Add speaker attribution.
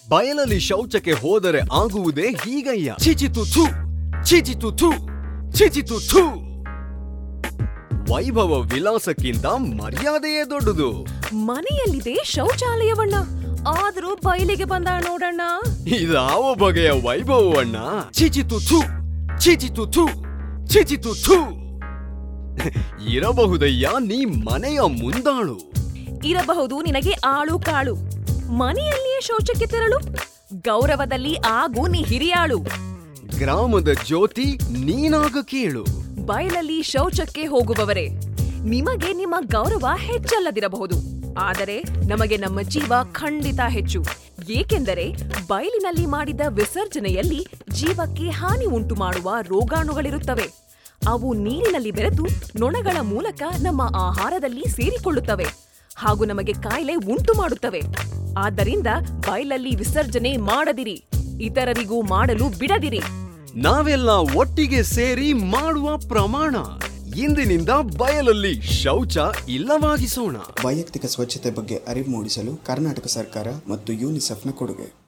Speaker 1: ಬಯಲಲ್ಲಿ ಶೌಚಕ್ಕೆ ಹೋದರೆ ಆಗುವುದೇ ಹೀಗಯ್ಯ ಚಿಚಿತು ಥು ಚಿಚಿತು ಥು ಚಿಚಿತು ಥು ವೈಭವ ವಿಲಾಸಕ್ಕಿಂತ ಮರ್ಯಾದೆಯೇ ದೊಡ್ಡದು
Speaker 2: ಮನೆಯಲ್ಲಿದೆ ಶೌಚಾಲಯವಣ್ಣ ಆದ್ರೂ ಬಯಲಿಗೆ ಬಂದ ನೋಡಣ್ಣ
Speaker 1: ಇದಾವ ಬಗೆಯ ವೈಭವವನ್ನ ಚಿಚಿತು ಥು ಚಿಚಿತು ಥು ಚಿಚಿತು ಥು ಇರಬಹುದಯ್ಯ ನೀ ಮನೆಯ ಮುಂದಾಳು
Speaker 2: ಇರಬಹುದು ನಿನಗೆ ಆಳು ಕಾಳು ಮನೆಯಲ್ಲಿಯೇ ಶೌಚಕ್ಕೆ ತೆರಳು ಗೌರವದಲ್ಲಿ ಆಗು ನೀ ಹಿರಿಯಾಳು
Speaker 1: ಗ್ರಾಮದ ಜ್ಯೋತಿ ನೀನಾಗ ಕೇಳು
Speaker 2: ಬಯಲಲ್ಲಿ ಶೌಚಕ್ಕೆ ಹೋಗುವವರೇ ನಿಮಗೆ ನಿಮ್ಮ ಗೌರವ ಹೆಚ್ಚಲ್ಲದಿರಬಹುದು ಆದರೆ ನಮಗೆ ನಮ್ಮ ಜೀವ ಖಂಡಿತ ಹೆಚ್ಚು ಏಕೆಂದರೆ ಬಯಲಿನಲ್ಲಿ ಮಾಡಿದ ವಿಸರ್ಜನೆಯಲ್ಲಿ ಜೀವಕ್ಕೆ ಹಾನಿ ಉಂಟು ಮಾಡುವ ರೋಗಾಣುಗಳಿರುತ್ತವೆ ಅವು ನೀರಿನಲ್ಲಿ ಬೆರೆತು ನೊಣಗಳ ಮೂಲಕ ನಮ್ಮ ಆಹಾರದಲ್ಲಿ ಸೇರಿಕೊಳ್ಳುತ್ತವೆ ಹಾಗೂ ನಮಗೆ ಕಾಯಿಲೆ ಉಂಟು ಮಾಡುತ್ತವೆ ಆದ್ದರಿಂದ ಬಯಲಲ್ಲಿ ವಿಸರ್ಜನೆ ಮಾಡದಿರಿ ಇತರರಿಗೂ ಮಾಡಲು ಬಿಡದಿರಿ
Speaker 1: ನಾವೆಲ್ಲ ಒಟ್ಟಿಗೆ ಸೇರಿ ಮಾಡುವ ಪ್ರಮಾಣ ಇಂದಿನಿಂದ ಬಯಲಲ್ಲಿ ಶೌಚ ಇಲ್ಲವಾಗಿಸೋಣ
Speaker 3: ವೈಯಕ್ತಿಕ ಸ್ವಚ್ಛತೆ ಬಗ್ಗೆ ಅರಿವು ಮೂಡಿಸಲು ಕರ್ನಾಟಕ ಸರ್ಕಾರ ಮತ್ತು ಯೂನಿಸೆಫ್ನ ಕೊಡುಗೆ